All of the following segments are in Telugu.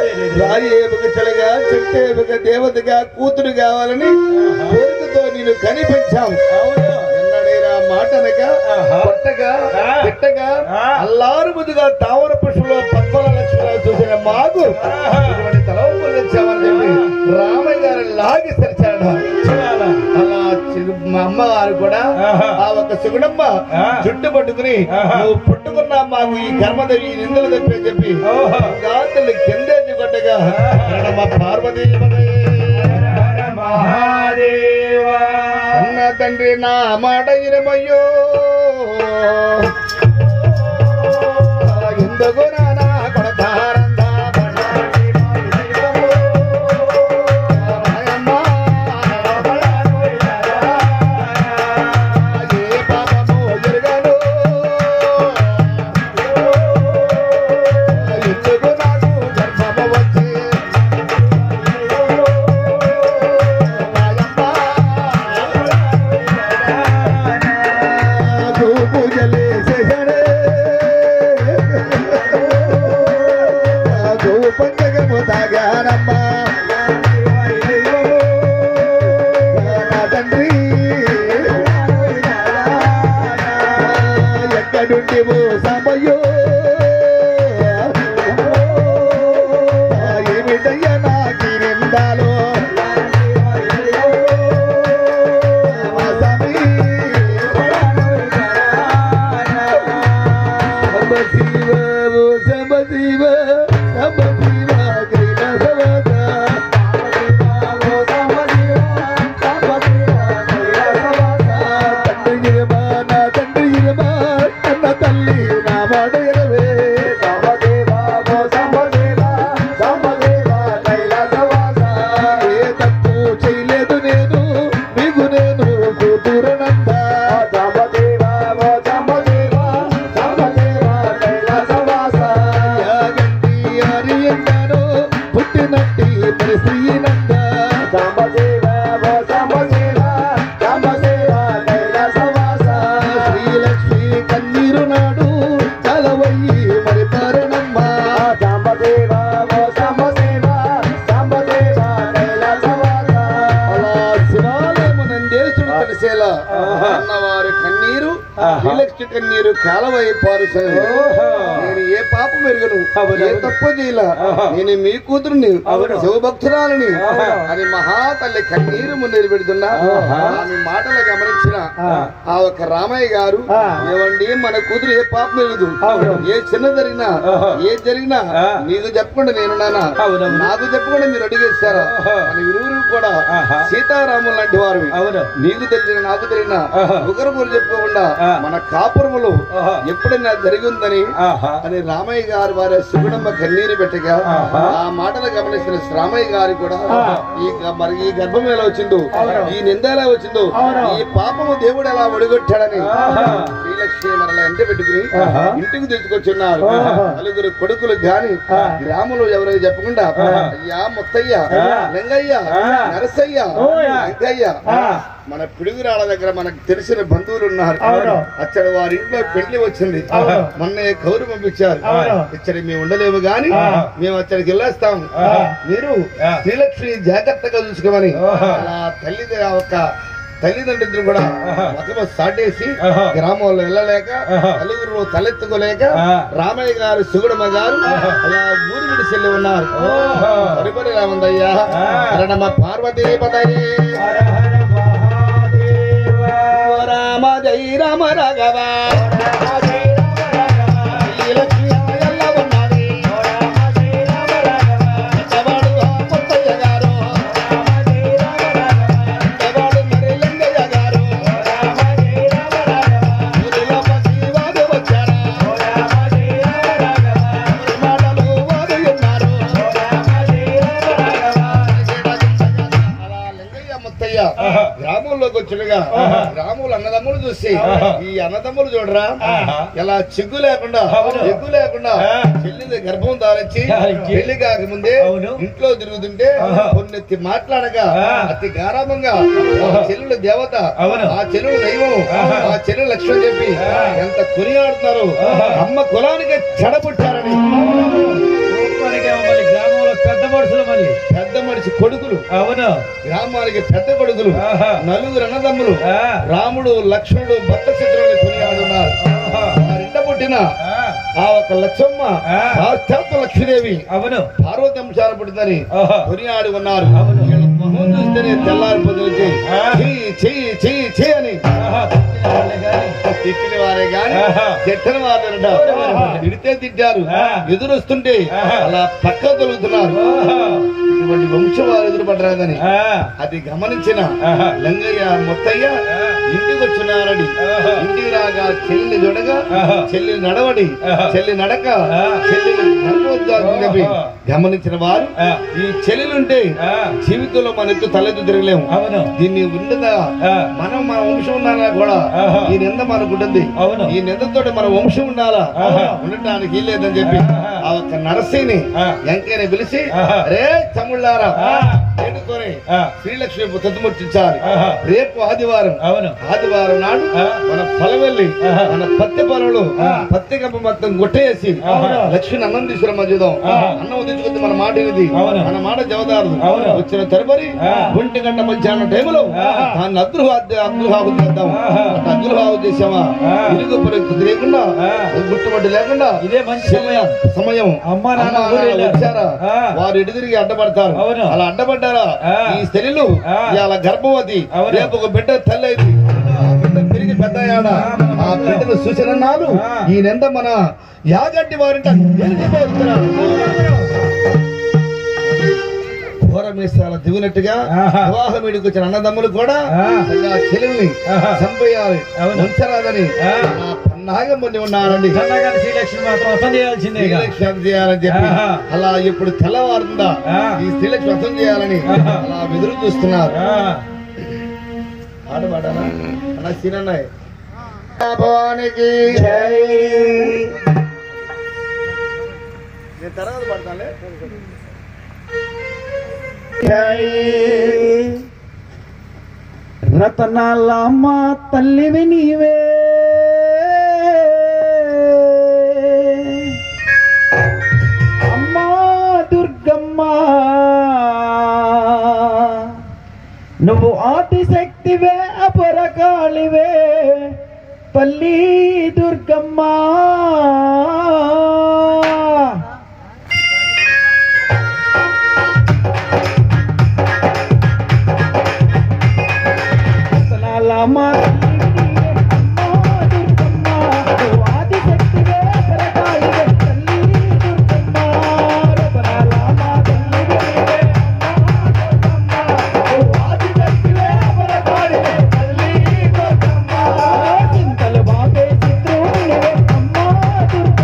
రాయి ఏమక చలగా చెట్టు ఏమక దేవతగా కూతురు కావాలని కోరికతో నేను కనిపించాం ఎన్నడైనా మాట అనగా కొట్టగా పెట్టగా అల్లారు ముద్దుగా తావర పుష్పంలో పద్మల లక్ష్మణ చూసిన మాకు ఇటువంటి తలవంపులు తెచ్చామని చెప్పి రామయ్య గారు లాగి తెరిచాడు అలా చి- మా అమ్మగారు కూడా ఆ ఒక సుగుణమ్మ జుట్టు పట్టుకుని నువ్వు పుట్టుకున్నా మాకు ఈ కర్మదేవి ఈ నిందలు తప్పి అని చెప్పి గాతులు కిందేసి కొట్టగా మా పార్వతీ అన్న తండ్రి నా మాట ఇరమయ్యో ఎందుకు నానా కొడతారందా ఏ పాపము ఎరుగను ఎందుకు నాకు గర్భము వచ్చి పూజలే చేసడే పంచగము తాగానమ్మా నా తండ్రి ఎక్కడుంటివో సమయో ఏమిటయ్యా నాకు నిందాలో తల్లి నా మాట ఎనవే ఏ తప్పు చేయలేదు నేను నీకు నేను కూతురనంతా యాగంటి అరియంగాను పుట్టినట్టి పరిశ్రీనంద శ్రీలక్ష్మి కన్నీరు నాడు కలవయ్యి మరి పరణమ్మ అలా శివాలయమునందేశుడు తెలిసేలా అన్నవారి కన్నీరు శ్రీలక్ష్మి కన్నీరు కాలవై పారుసని నేను ఏ పాపం ఎరుగను ఏ తప్పు చేయలా నేను మీ కూతురుని శివభక్తురాలని అని మహాతల్లి కన్నీరు ముందు పెడుతున్నా ఆమె మాటలు గమనించిన ఆ ఒక రామయ్య గారు ఏమండి మన కూతురు ఏ పాపం ఎరుగదు ఏ చిన్న జరిగినా ఏ జరిగినా నీకు చెప్పకుండా నేను నానా నాకు చెప్పకుండా మీరు అడిగేస్తారా మన ఇరువురు కూడా సీతారాములు లాంటి వారు నీకు తెలిసిన నాకు తెలిసిన ఒకరు చెప్పుకోకుండా మన కాపురములు ఎప్పుడైనా జరిగి ఉందని అని రామయ్య గారు వారి సుగుణమ్మ కన్నీరు పెట్టగా ఆ మాటలు గమనించిన రామయ్య గారు కూడా ఈ గ- మరి ఈ గర్భం ఎలా వచ్చిందో ఈ నింద ఎలా వచ్చిందో ఈ పాపము దేవుడు ఎలా ఒడిగొట్టాడని శ్రీలక్ష్మి మరలా ఎంట పెట్టుకుని ఇంటికి తీసుకొచ్చున్నారు నలుగురు కొడుకులు గాని గ్రామంలో ఎవరైనా చెప్పకుండా అయ్యా ముత్తయ్య లింగయ్య నరసయ్య వెంకయ్య మన పిడుగురాళ్ళ దగ్గర మనకు తెలిసిన బంధువులు ఉన్నారు అక్కడ వారి ఇంట్లో పెళ్లి వచ్చింది మొన్న కౌరు పంపించారు ఇక్కడ మేము ఉండలేము గాని మేము అక్కడికి వెళ్ళేస్తాం మీరు శ్రీలక్ష్మి జాగ్రత్తగా చూసుకోమని అలా తల్లి ఒక తల్లిదండ్రులు కూడా మొత్తం సాటేసి గ్రామంలో వెళ్ళలేక నలుగురు తలెత్తుకోలేక రామయ్య గారు సుగుడమ్మ గారు అలా ఊరు విడిచెల్లి ఉన్నారు సరిపడి రామందయ్యా కరణమ పార్వతీ పదయే రామ జై రామ రాఘవ శ్రీలక్ష్మి ఎల్ల ఉన్నది పెద్దవాడు ఆ ముత్తయ్య గారు పెద్దవాడు మరి లింగయ్య గారు ఊరిలో పసివాడు వచ్చారా మాటలు వాడు ఉన్నారు అలా లింగయ్య ముత్తయ్య గ్రామంలోకి వచ్చినగా గ్రాములు అన్నదమ్ములు చూసి ఈ అన్నదమ్ములు చూడరా ఇలా చిగ్గు లేకుండా ఎగ్గు లేకుండా చెల్లి గర్భం దారించి పెళ్లి కాకముందే ఇంట్లో తిరుగుతుంటే కొన్ని మాట్లాడగా అతి గారాభంగా ఆ చెల్లెలు దేవత ఆ చెల్లెలు దైవం ఆ చెల్లెలు లక్ష్మణ్ చెప్పి ఎంత కొనియాడుతున్నారు అమ్మ కులానికి చెడబుట్టారని రూపానికి మమ్మల్ని గ్రామంలో తల్లి పెద్ద మనిషి కొడుకులు అవును గ్రామానికి పెద్ద కొడుకులు ఆహా. నలుగురు అన్నదమ్ములు ఆ. రాముడు లక్ష్మణుడు భక్త చిత్రాన్ని కొనియాడున్నారు ఆహా. వారింట పుట్టిన ఆ. ఆ ఒక లక్ష్మమ్మ ఆ. సాక్షాత్ లక్ష్మీదేవి అవును పార్వతి అంశాలు పుట్టిందని ఆహా. కొనియాడి ఉన్నారు అవును. వీళ్ళ మొహం చూస్తేనే తెల్లారి పొద్దులకి ఆ. చెయ్యి చెయ్యి చెయ్యి చెయ్యి అని ఆహా. పుట్టిన వాళ్ళే గాని. తిట్టిన వారే గాని ఆహా. చెట్టని వారంట ఆహా. తిడితే తిట్టారు ఆ. ఎదురొస్తుంటే ఆహా. అలా పక్క తొలుగుతున్నారు ఆహా. ఇటువంటి వంశం వారు ఎదురుపడరాదని ఆ. అది గమనించిన ఆహా. లంగయ్య ముత్తయ్య ఆ. ఇంటికి వచ్చినారని ఆహా. ఇంటికి రాగా చెల్లిని చూడగా ఆహా. చెల్లి నడవడి ఆహా. చెల్లి నడక ఆ. చెల్లిని నడవద్దని చెప్పి ఆహా. గమనించిన వారు ఆ. ఈ చెల్లెలుంటే ఆ. జీవితంలో మన ఎత్తు తలెత్తు తిరగలేము అవును దీన్ని ఉండదా ఆ. మనం మన వంశం ఉండాలా కూడా ఆహా. ఈ నింద మనకుంటుంది అవును. ఈ నిందతో మన వంశం ఉండాలా ఆహా. ఉండటానికి లేదని చెప్పి ఆహా. ఆ ఒక్క నరసింహని ఆ. వెంకయ్యని పిలిచి ఆహా. రే తమ్ముళ్ళారా ఆ. ఏడుకొని ఆ. శ్రీలక్ష్మి తతుముట్టించాలి ఆహా. రేపు ఆదివారం అవును ఆదివారం నాడు ఆ. మన పొలం వెళ్ళి ఆహా. మన పత్తి పొలంలో ఆ. పత్తి కప్ప మొత్తం గుట్టేసి ఆహా. లక్ష్మిని అన్నం తీసుకురా మధ్యదాం ఆహా. అన్నం ఉదించుకుంది మన మాట ఇది అవును. మన మాట జవదారు అవును. వచ్చిన తరుబరి ఆ. ఒంటి గంట మధ్యాహ్నం టైంలో ఆహా. దాన్ని అగ్రహావు అగ్రహావు చేద్దాం ఆహా. అట్లా అగ్రహావు చేసామా ఆ. ఇరుగు పొరుగు లేకుండా ఆ. గుట్టుబడి లేకుండా ఇదే మంచి సమయం సమయం అమ్మా నాన్న అమ్మా ఊరు నాన్న వెళ్ళారు. వచ్చారా ఆ. వారు ఎటు తిరిగి అడ్డపడతారు అవును. అలా అడ్డపడ్డారా ఆ. ఈ స్త్రీలు ఆ. ఇవాళ గర్భవతి అవును. రేపు ఒక బిడ్డ తల్లి అయింది ఆ బిడ్డ తిరిగి పెద్ద అయ్యాడా ఆ బిడ్డను సూచనన్నాడు ఆ. ఈ నెంద మన యాగంటి వారింట వెళ్ళిపోతున్నారు. ఘోరమేసాల దిగినట్టుగా ఆహా. వివాహం వీడికి వచ్చిన అన్నదమ్ములు కూడా ఆ. ఆ చెల్లెల్ని ఆహా. చంపేయాలి అవును. ఉంచరాదని ఆ. నాగం ఉన్నారండి సన్నగాని శ్రీలక్ష్మి మాత్రం అర్థం చేయాల్సిందే ఇక. స్త్రీలక్ష్మి వ్రతం చేయాలని చెప్పి ఆహా. అలా ఇప్పుడు తెల్లవారుతుందా ఆ. ఈ స్త్రీలక్ష్మి వ్రతం చేయాలని ఆహా. అలా ఎదురు చూస్తున్నారు ఆ. పాట పాడాలా అలా సీనన్నాయి భవానికి నేను తర్వాత పాడతానులే రతనాలమ్మ తల్లివి నీవే అమ్మా దుర్గమ్మ నువ్వు ఆదిశక్తివే అపరకాళివే తల్లి దుర్గమ్మ రతనాలమ్మ తల్లివి నీవే, అమ్మా దుర్గమ్మ. నువ్వు ఆదిశక్తివే అపరకాళివే తల్లి దుర్గమ్మ. రతనాలమ్మ తల్లివి నీవే, అమ్మా దుర్గమ్మ. నువ్వు ఆదిశక్తివే అపరకాళివే తల్లి దుర్గమ్మ. చింతలు బాపే చిత్రుడివే, అమ్మా దుర్గమ్మ.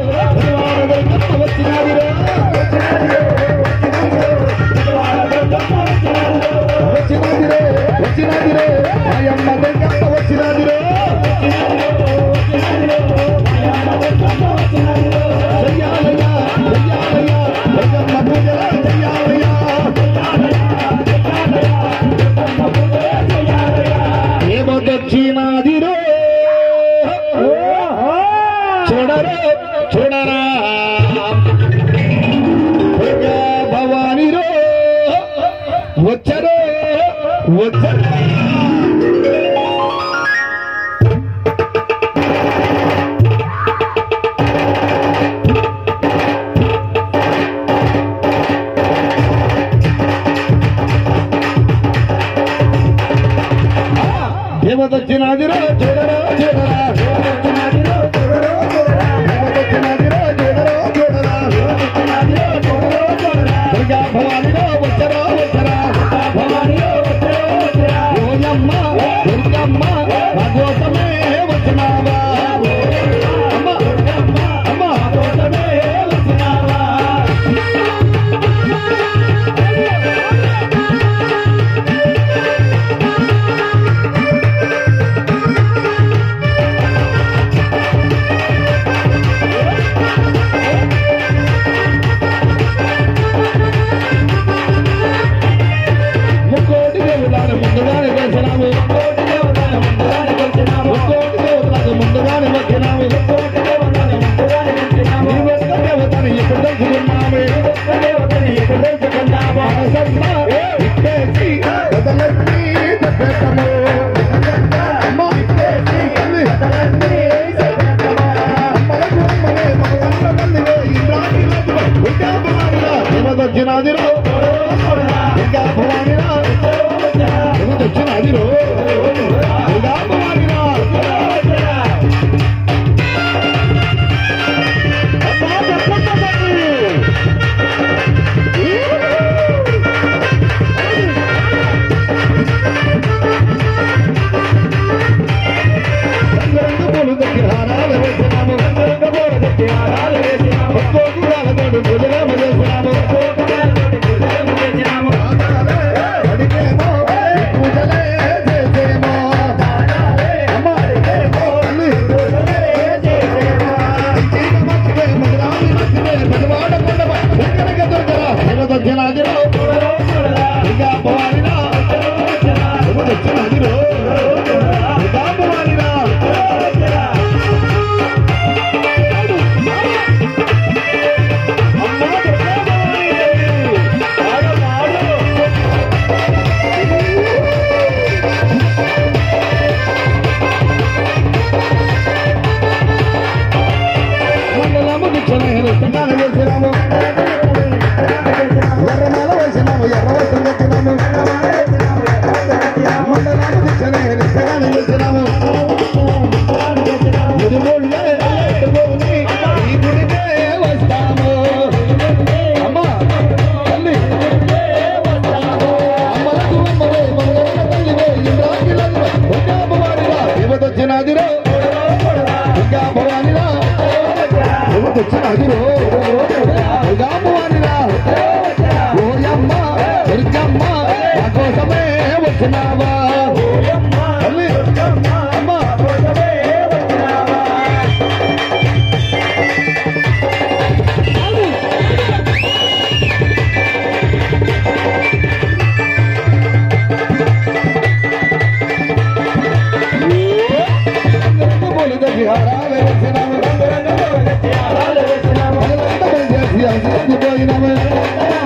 వచ్చినాదిరో వచ్చినాదిరే వచ్చినాదిరే అయ్యమ్మ దగ్గర వచ్చినాదిరో చెయ్యాలయ్యా చెయ్యాలయ్యా అయ్యమ్మ పూజలా చెయ్యాలయ్యా ఏమొచ్చినాదిరో చూడరా చూడరా దుర్గా భవానిరో వచ్చరో వచ్చరా దేవదచ్చినాదిరో చూడరా చూడరా దేవదచ్చినాదిరో చూడరా చూడరా దేవదచ్చినాదిరో చూడరా చూడరా దేవదచ్చినాదిరో చూడరా చూడరా దుర్గా భవానిరో వచ్చరా వచ్చరా భవానిరో వచ్చరా వచ్చరా ఓయమ్మ దుర్గమ్మ నా కోసమే వచ్చినావా అమ్మ దుర్గమ్మ అమ్మ నా కోసమే వచ్చినావా ముక్కోటి దేవులాను ముందుగానే కలిసినాము ముక్కోటి దేవులాను ముందుగానే కలిసినాము ముక్కోటి దేవులాను ముందుగానే వచ్చినాము ముక్కోటి దేవులాను ముందుగానే కలిసినాము నీ ఒక్క దేవతని ఎప్పుడు తెలుసుకున్నాము ఒక్క దేవతని ఎప్పుడు తెలుసుకున్నాము మనసంతా ఇప్పేసి కదలన్నీ చెప్పేస్తాము అమ్మ ఇప్పేసి కదలన్నీ చెప్పేస్తాము అమ్మలకు అమ్మలే మగవల్ల మందిలో ఇంద్రాణి ఉంటామన్నారా దేవదచ్చినాదిరో దుర్గా భవానిరా దేవదచ్చినాదిరో దుర్గా భవానిరా అమ్మా చెప్పండి రంగు పూలు దక్కి హారాలు వేసినాము రంగు పూలు దక్కి హారాలు వేసినాము ఒక్కో గుడాలతోటి భుజగము చేసినాము అడిగేమో పూజలే చేసేమో అమ్మ అడిగేమో తల్లి చేసేమో చీక మచ్చివే మధురాని మచ్చివే మధువాడ కొండవ ఎక్కడిక దొరకరా శివదక్షిణాదిరో దుర్గా భవానిరా శివదక్షిణాదిరో దుర్గా భవానిరా అమ్మా దుర్గా భవాని ఆడు ఆడు మండలము దిక్షణ హెరస్తకాన చేసినాము ఎర్రమాల వేసినాము ఎర్ర వస్త్రం కట్టినాము మండలము దిక్షణ హెరస్తకాన చేసినాము ఇరుముళ్ళే ఎత్తుకొని ఈ గుడికే వస్తాము అమ్మా తల్లి అమ్మలకు అమ్మవే మంగళ తల్లివే ఇంద్రాకిలవే దుర్గా భవానిరా దేవదచ్చినాదిరో దుర్గా భవానిరా దేవదచ్చినాదిరో దుర్గా భవానిరా ఓయమ్మ దుర్గమ్మ నా కోసమే వచ్చినావా తల్లి అమ్మ రంగు పూలు దక్కి హారాలు వేసినాము రంగు రంగు పూలు దక్కి హారాలు వేసినాము రంగు రంగు పూలు దక్కి హారాలు వేసినాము